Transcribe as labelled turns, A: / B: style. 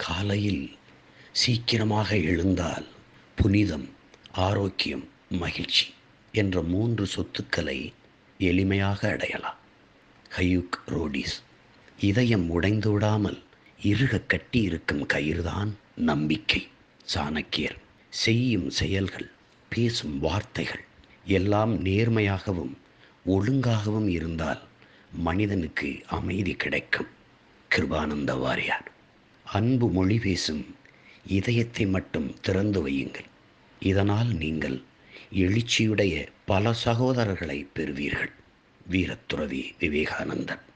A: காலையில் சீக்கிரமாக எழுந்தால் புனிதம் ஆரோக்கியம் மகிழ்ச்சி என்ற மூன்று சொத்துக்களை எளிமையாக அடையலாம் ஹயூக் ரோடிஸ் இதயம் உடைந்து விடாமல் இறுக கட்டி இருக்கும் கயிறுதான் நம்பிக்கை சாணக்கியர் செய்யும் செயல்கள் பேசும் வார்த்தைகள் எல்லாம் நேர்மையாகவும் ஒழுங்காகவும் இருந்தால் மனிதனுக்கு அமைதி கிடைக்கும் கிருபானந்த வாரியார் அன்பு மொழி பேசும் இதயத்தை மட்டும் திறந்து வையுங்கள் இதனால் நீங்கள் எழுச்சியுடைய பல சகோதரர்களை பெறுவீர்கள் வீரத்துறவி விவேகானந்தன்